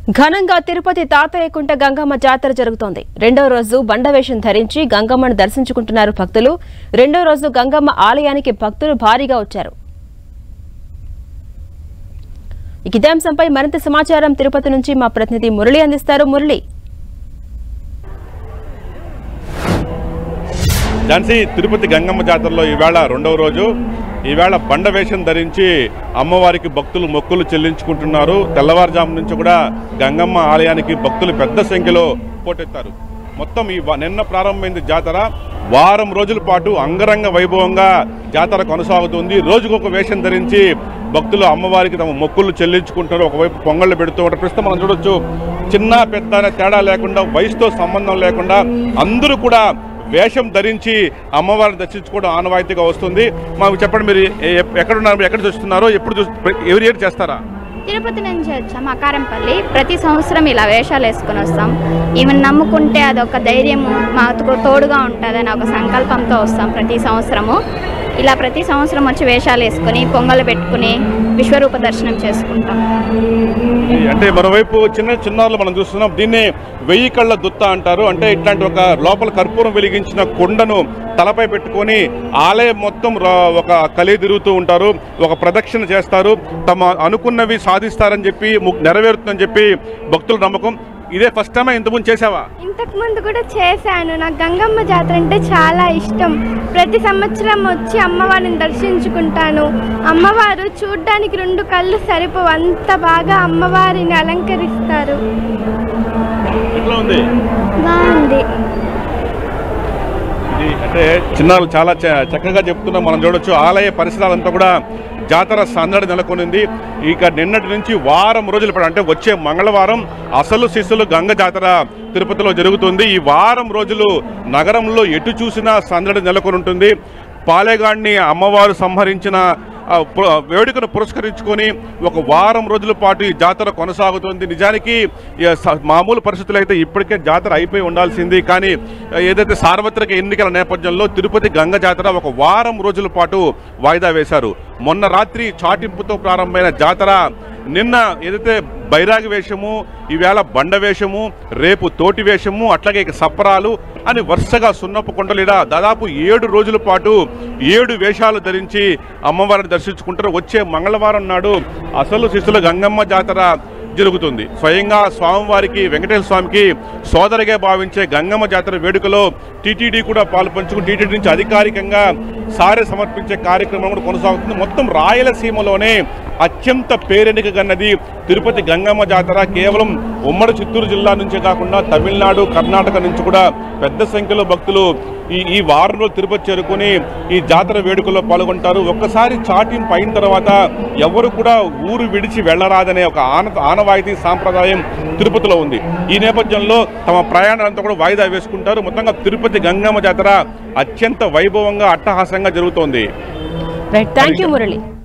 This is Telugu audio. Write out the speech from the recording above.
ఘనంగా తిరుపతి తాతయ్యకుంట గంగమ్మ జాతర జరుగుతోంది రెండో రోజు బండవేషం ధరించి గంగమ్మను దర్శించుకుంటున్నారు భక్తులు రెండో రోజు గంగమ్మ ఆలయానికి భక్తులు భారీగా వచ్చారు ఇక ఇదే అంశంపై మరింత సమాచారం తిరుపతి నుంచి మా ప్రతినిధి మురళి అందిస్తారు మురళి ఝాన్సీ తిరుపతి గంగమ్మ జాతరలో ఈవేళ రెండవ రోజు ఈవేళ బండ వేషం ధరించి అమ్మవారికి భక్తులు మొక్కులు చెల్లించుకుంటున్నారు తెల్లవారుజాము నుంచి కూడా గంగమ్మ ఆలయానికి భక్తులు పెద్ద సంఖ్యలో పోటెత్తారు మొత్తం ఈ వ- నిన్న ప్రారంభమైంది జాతర వారం రోజుల పాటు అంగరంగ వైభవంగా జాతర కొనసాగుతుంది రోజుకొక వేషం ధరించి భక్తులు అమ్మవారికి తమ మొక్కులు చెల్లించుకుంటారు ఒకవైపు పొంగళ్ళు పెడుతూ ఉంటారు ప్రస్తుతం మనం చూడొచ్చు చిన్న పెద్ద అనే తేడా లేకుండా వయసుతో సంబంధం లేకుండా అందరూ కూడా వేషం ధరించి అమ్మవారిని దర్శించుకోవడం ఆనవాయితీగా వస్తుంది మాకు చెప్పండి మీరు ఎ- ఎ- ఎక్కడున్నారు మీరు ఎక్కడ చూస్తున్నారో ఎప్పుడు చూస్ ఎవరి ఇయర్ చేస్తారా తిరుపతి నుంచి వచ్చాం అకారంపల్లి ప్రతి సంవత్సరం ఇలా వేషాలు వేసుకొని వస్తాం ఈమెను నమ్ముకుంటే అదొక ధైర్యము మాకు తోడుగా ఉంటుందని ఒక సంకల్పంతో వస్తాం ప్రతి సంవత్సరము ఇలా ప్రతి సంవత్సరం వచ్చి వేషాలు వేసుకొని పొంగలు పెట్టుకుని విశ్వరూప దర్శనం చేసుకుంటాం ఈ- అంటే మరోవైపు చిన్న చిన్నారులు మనం చూస్తున్నాం దీన్నే వెయ్యి కళ్ళ దుత్త అంటారు అంటే ఇట్లాంటి ఒక లోపల కర్పూరం వెలిగించిన కొండను తలపై పెట్టుకొని ఆలయం మొత్తం ర- ఒక కలి తిరుగుతూ ఉంటారు ఒక ప్రదక్షిణ చేస్తారు తమ అనుకున్నవి సాధిస్తారని చెప్పి ము- నెరవేరుతుందని చెప్పి భక్తుల నమ్మకం ఇదే ఫస్ట్ టైం ఇంతకుముందు చేసావా ఇంతకు ముందు కూడా చేశాను నాకు గంగమ్మ జాతర అంటే చాలా ఇష్టం ప్రతి సంవత్సరం వచ్చి అమ్మవారిని దర్శించుకుంటాను అమ్మవారు చూడ్డానికి రెండు కళ్ళు సరిపోవు అంత బాగా అమ్మవారిని అలంకరిస్తారు ఎట్లా ఉంది బాగుంది ఇది అంటే చిన్నారులు చాలా చ- చక్కగా చెప్తున్నాం మనం చూడొచ్చు ఆలయ పరిసరాలంతా కూడా జాతర సందడి నెలకొనింది ఇక నిన్నటి నుంచి వారం రోజుల పాటు అంటే వచ్చే మంగళవారం అసలు శిశులు గంగ జాతర తిరుపతిలో జరుగుతుంది ఈ వారం రోజులు నగరంలో ఎటు చూసినా సందడి నెలకొని ఉంటుంది పాలేగాడిని అమ్మవారు సంహరించిన ఆ పు- వేడుకను పురస్కరించుకొని ఒక వారం రోజుల పాటు ఈ జాతర కొనసాగుతుంది నిజానికి ఈ స- మామూలు పరిస్థితులు అయితే ఇప్పటికే జాతర అయిపోయి ఉండాల్సింది కానీ ఏదైతే సార్వత్రిక ఎన్నికల నేపథ్యంలో తిరుపతి గంగ జాతర ఒక వారం రోజుల పాటు వాయిదా వేశారు మొన్న రాత్రి చాటింపుతో ప్రారంభమైన జాతర నిన్న ఏదైతే బైరాగి వేషము ఈవేళ బండ వేషము రేపు తోటి వేషము అట్లాగే ఇక సప్పరాలు అని వరుసగా సున్నపు కొండలీడ దాదాపు ఏడు రోజుల పాటు ఏడు వేషాలు ధరించి అమ్మవారిని దర్శించుకుంటారు వచ్చే మంగళవారం నాడు అసలు శిశుల గంగమ్మ జాతర జరుగుతుంది స్వయంగా స్వామివారికి వెంకటేశ్వర స్వామికి సోదరిగా భావించే గంగమ్మ జాతర వేడుకలో టీటీడీ కూడా పాలు పంచుకుని టీటీడీ నుంచి అధికారికంగా సారె సమర్పించే కార్యక్రమం కూడా కొనసాగుతుంది మొత్తం రాయలసీమలోనే అత్యంత పేరెనిక గన్నది తిరుపతి గంగమ్మ జాతర కేవలం ఉమ్మడి చిత్తూరు జిల్లా నుంచే కాకుండా తమిళనాడు కర్ణాటక నుంచి కూడా పెద్ద సంఖ్యలో భక్తులు ఈ ఈ వారంలో తిరుపతి చేరుకొని ఈ జాతర వేడుకల్లో పాల్గొంటారు ఒక్కసారి చాటింపు అయిన తర్వాత ఎవరు కూడా ఊరు విడిచి వెళ్ళరాదనే ఒక ఆన ఆనవాయితీ సాంప్రదాయం తిరుపతిలో ఉంది ఈ నేపథ్యంలో తమ ప్రయాణాలంతా కూడా వాయిదా వేసుకుంటారు మొత్తంగా తిరుపతి గంగమ్మ జాతర అత్యంత వైభవంగా అట్టహాసంగా జరుగుతోంది రైట్ థ్యాంక్ యూ మురళి